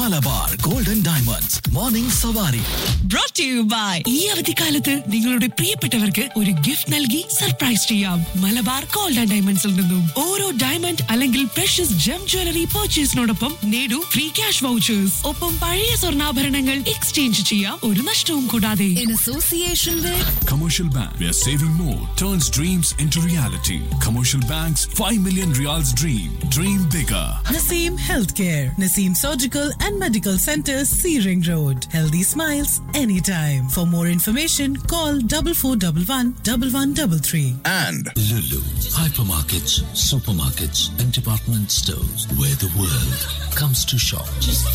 Malabar golden diamonds morning Savari brought to you by ഈ അവധിക്കാലത്ത് നിങ്ങളുടെ പ്രിയപ്പെട്ടവർക്ക് ഒരു ഗിഫ്റ്റ് നൽകി സർപ്രൈസ് ചെയ്യാം മലബാർ ഗോൾഡ് ആൻഡ് ഡയമണ്ട്സിൽ നിന്നും ഓരോ ഡയമണ്ട് അല്ലെങ്കിൽ പ്രഷ്യസ് ജം ജ്വല്ലറി പർച്ചേസിനോടൊപ്പം നേടൂ ഫ്രീ ക്യാഷ് വൗച്ചേഴ്സ് ഒപ്പം പഴയ സ്വർണ്ണാഭരണങ്ങൾ എക്സ്ചേഞ്ച് ചെയ്യാം ഒരു നഷ്ടവും കൂടാതെ in association with Commercial Bank, where saving more turns dreams into reality. Commercial Bank's 5 million reals dream. Dream bigger. Naseem Healthcare, Naseem Surgical and Medical Center, Searing Road. Healthy smiles anytime. For more information, call 4411 1133. and Lulu, hypermarkets, supermarkets, and department stores where the world comes to shop.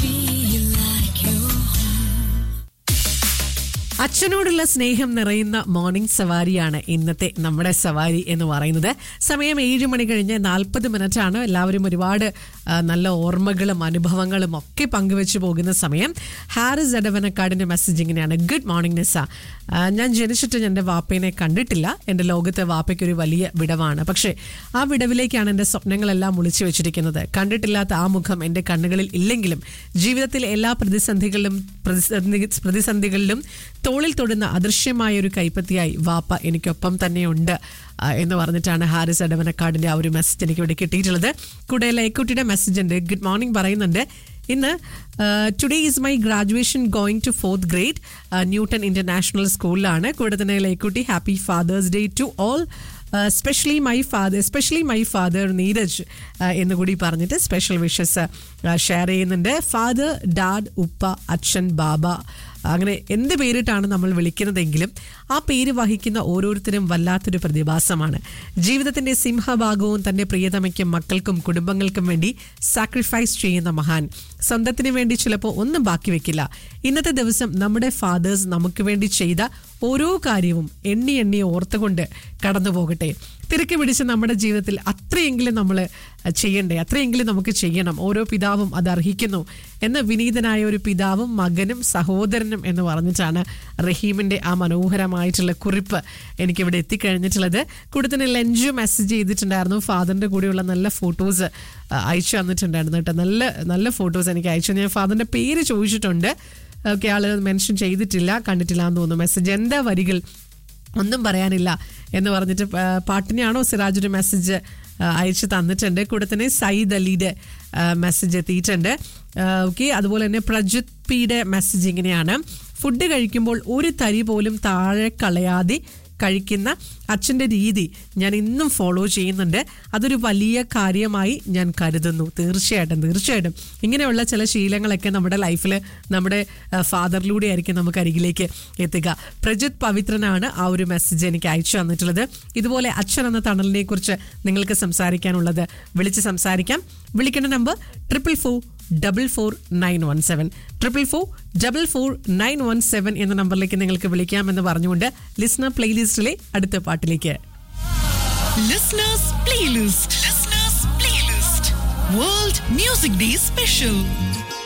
അച്ഛനോടുള്ള സ്നേഹം നിറയുന്ന morning സവാരിയാണ് ഇന്നത്തെ നമ്മുടെ സവാരി എന്ന് പറയുന്നത് സമയം ഏഴ് മണി കഴിഞ്ഞ് നാൽപ്പത് മിനിറ്റ് ആണ് എല്ലാവരും ഒരുപാട് ആ, നല്ല ഓർമ്മകളും അനുഭവങ്ങളും ഒക്കെ പങ്കുവെച്ച് പോകുന്ന സമയം ഹാരിസ് എടവനക്കാടിന്റെ മെസ്സേജ് ഇങ്ങനെയാണ് ഗുഡ് മോർണിംഗ് നിസ ആ, ഞാൻ ജനിച്ചിട്ട് എൻ്റെ വാപ്പേനെ കണ്ടിട്ടില്ല എൻ്റെ ലോകത്തെ വാപ്പയ്ക്ക് ഒരു വലിയ വിടവാണ് പക്ഷേ ആ വിടവിലേക്കാണ് എൻ്റെ സ്വപ്നങ്ങളെല്ലാം ഒളിച്ചു വെച്ചിരിക്കുന്നത് കണ്ടിട്ടില്ലാത്ത ആ മുഖം എൻ്റെ കണ്ണുകളിൽ ഇല്ലെങ്കിലും ജീവിതത്തിലെ എല്ലാ പ്രതിസന്ധികളിലും പ്രതിസന്ധി പ്രതിസന്ധികളിലും തോളിൽ തൊടുന്ന അദൃശ്യമായ ഒരു കൈപ്പത്തിയായി വാപ്പ എനിക്കൊപ്പം തന്നെയുണ്ട് ആ, എന്ന് പറഞ്ഞിട്ടാണ് ഹാരിസ് എടവനക്കാടിന്റെ ആ ഒരു മെസ്സേജ് എനിക്ക് ഇവിടെ കിട്ടിയിട്ടുള്ളത് കൂടെ ലൈക്കുട്ടിയുടെ മെസ്സേജ് ഉണ്ട് ഗുഡ് മോർണിംഗ് പറയുന്നുണ്ട് ഇന്ന് today is my graduation going to fourth grade Newton international സ്കൂളിലാണ് കൂടെ തന്നെ Laikutty happy father's day to all specially my father especially my father Neeraj എന്ന് കൂടി പറഞ്ഞിട്ട് സ്പെഷ്യൽ വിഷസ് ഷെയർ ചെയ്യുന്നുണ്ട് ഫാദർ ഡാഡ് ഉപ്പ അച്ഛൻ ബാബ അങ്ങനെ എന്ത് പേരിട്ടാണ് നമ്മൾ വിളിക്കുന്നതെങ്കിലും ആ പേര് വഹിക്കുന്ന ഓരോരുത്തരും വല്ലാത്തൊരു പ്രതിഭാസമാണ് ജീവിതത്തിന്റെ സിംഹഭാഗവും തന്റെ പ്രിയതമയ്ക്കും മക്കൾക്കും കുടുംബങ്ങൾക്കും വേണ്ടി സാക്രിഫൈസ് ചെയ്യുന്ന മഹാൻ സ്വന്തത്തിന് വേണ്ടി ചിലപ്പോൾ ഒന്നും ബാക്കി വെക്കില്ല ഇന്നത്തെ ദിവസം നമ്മുടെ ഫാദേഴ്സ് നമുക്ക് വേണ്ടി ചെയ്ത ഓരോ കാര്യവും എണ്ണി എണ്ണി ഓർത്തുകൊണ്ട് കടന്നു പോകട്ടെ തിരക്ക് പിടിച്ച് നമ്മുടെ ജീവിതത്തിൽ അത്രയെങ്കിലും നമ്മൾ ചെയ്യണ്ടേ അത്രയെങ്കിലും നമുക്ക് ചെയ്യണം ഓരോ പിതാവും അത് അർഹിക്കുന്നു എന്ന് വിനീതനായ ഒരു പിതാവും മകനും സഹോദരനും എന്ന് പറഞ്ഞിട്ടാണ് റഹീമിന്റെ ആ മനോഹരമായിട്ടുള്ള കുറിപ്പ് എനിക്കിവിടെ എത്തിക്കഴിഞ്ഞിട്ടുള്ളത് കൂടെ തന്നെ ലഞ്ചു മെസ്സേജ് ചെയ്തിട്ടുണ്ടായിരുന്നു ഫാദറിന്റെ കൂടെയുള്ള നല്ല ഫോട്ടോസ് അയച്ചു തന്നിട്ടുണ്ടായിരുന്നു കേട്ടോ നല്ല നല്ല ഫോട്ടോസ് എനിക്ക് അയച്ചു ഞാൻ ഫാദറിന്റെ പേര് ചോദിച്ചിട്ടുണ്ട് ഓക്കെ ആള് മെൻഷൻ ചെയ്തിട്ടില്ല കണ്ടിട്ടില്ല എന്ന് തോന്നുന്നു മെസ്സേജ് എന്താ വരികൾ ഒന്നും പറയാനില്ല എന്ന് പറഞ്ഞിട്ട് ആ, പാട്ടിനെയാണോ സിറാജ് ഒരു മെസ്സേജ് ആ, അയച്ചു തന്നിട്ടുണ്ട് കൂടെ തന്നെ സയ്യിദ് അലിയുടെ മെസ്സേജ് എത്തിയിട്ടുണ്ട് ഓക്കെ അതുപോലെ തന്നെ പ്രജിത് പിയുടെ മെസ്സേജ് ഇങ്ങനെയാണ് ഫുഡ് കഴിക്കുമ്പോൾ ഒരു തരി പോലും താഴെ കളയാതെ കഴിക്കുന്ന അച്ഛൻ്റെ രീതി ഞാൻ ഇന്നും ഫോളോ ചെയ്യുന്നുണ്ട് അതൊരു വലിയ കാര്യമായി ഞാൻ കരുതുന്നു തീർച്ചയായിട്ടും തീർച്ചയായിട്ടും ഇങ്ങനെയുള്ള ചില ശീലങ്ങളൊക്കെ നമ്മുടെ ലൈഫിൽ നമ്മുടെ ഫാദറിലൂടെ ആയിരിക്കും നമുക്ക് അരികിലേക്ക് എത്തുക പ്രജിത് പവിത്രനാണ് ആ ഒരു മെസ്സേജ് എനിക്ക് അയച്ചു തന്നിട്ടുള്ളത് ഇതുപോലെ അച്ഛൻ എന്ന തണലിനെ കുറിച്ച് നിങ്ങൾക്ക് സംസാരിക്കാനുള്ളത് വിളിച്ച് സംസാരിക്കാം വിളിക്കേണ്ട number triple four double four nine one seven triple four double four nine one seven എന്ന നമ്പറിലേക്ക് നിങ്ങൾക്ക് വിളിക്കാമെന്ന് പറഞ്ഞുകൊണ്ട് ലിസ്ണർ പ്ലേലിസ്റ്റിലെ അടുത്ത പാട്ടിലേക്ക് Listeners Playlist. Listeners Playlist. World Music Day Special.